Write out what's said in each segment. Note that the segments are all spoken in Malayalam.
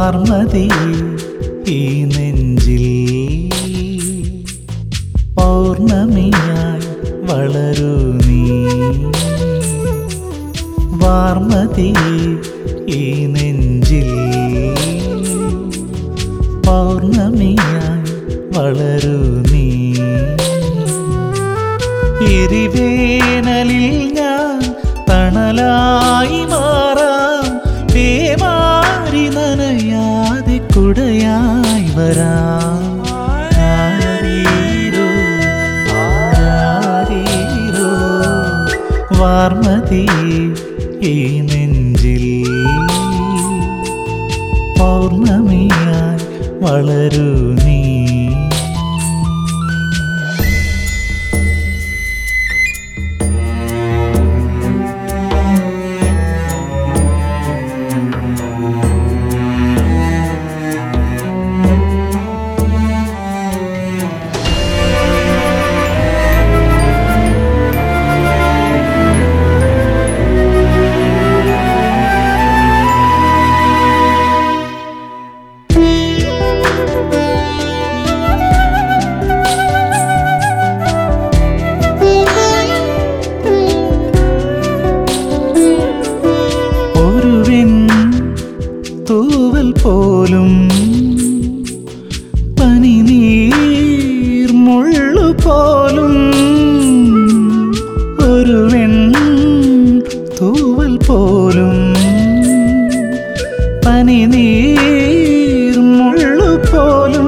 വാർമതി ഈ നെഞ്ചിൽ പൗർണമിയായി വളരൂ നീ വാർമതി ഈ നെഞ്ചിൽ പൗർണമിയായി വളരൂ നീ എരിവേനലിൽ ഞാൻ തണലായി മാറാം പേമാരി നനയാതെ കുടയായി വരാം ആരീരോ, ആരാരീരോ, വാർമതി ഈ നെഞ്ചിൽ പൗർണമിയായി വളരൂ നീ ഒരുവൻ തൂവൽ പോലും പനിനീർ മുള്ളു പോലും ഒരുവൻ തൂവൽ പോലും പനിനീർ മുള്ളു പോലും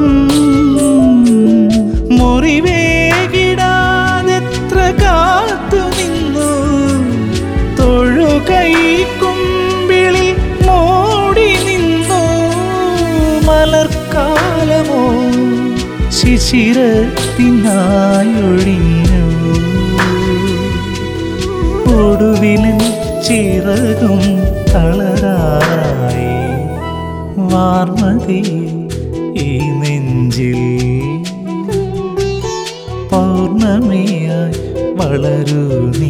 മുറിവേകിടാതെത്ര കാത്തു നിന്നു തൊഴുകൈ കുമ്പിളിൽ മൂടി നിന്നു മലർക്കാലമോ ശിശിരത്തിനായൊഴിഞ്ഞു ഒടുവിലും ചിറകും തളരായി വാർമതി ഈ നെഞ്ചിൽ പൗർണമിയായി വളരൂ നീ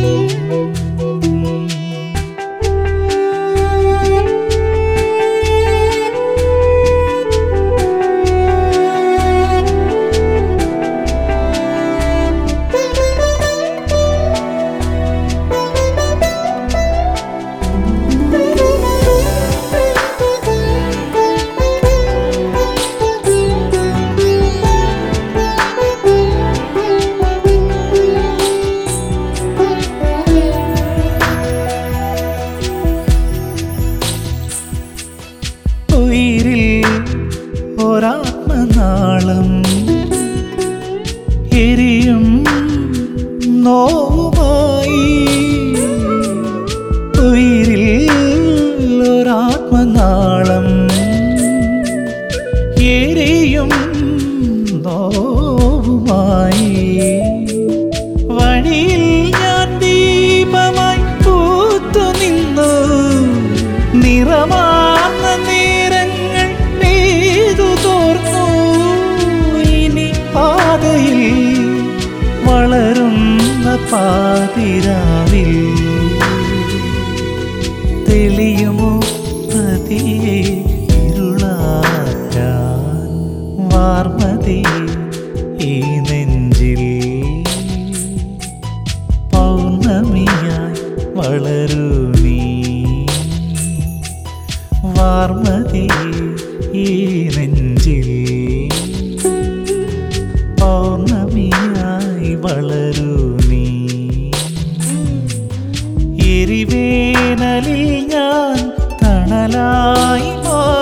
ഉയിരിൽ ഒരാത്മനാളം എരിയും നോവുമായി ഉയിരിൽ ഒരാത്മനാളം എരിയും നോവുമായി വഴിയിൽ ഞാൻ ദീപമായി പൂത്തു നിന്നു നിറമാർന്ന നേരങ്ങൾ പെയ്തു തോർന്നു ഇനി പാതയിൽ വളരുന്ന പാതിരാവിൽ തെളിയുമോ പതിയെ ഇരുളാക്കാൻ വാർമതി ഈ നെഞ്ചിൽ പൗർണമിയായി വളരൂ നീ വാർമതി ഈ നെഞ്ചിൽ പൗർണമിയായി വളരൂ നീ എരിവേനലിൽ ഞാൻ തണലായി മാ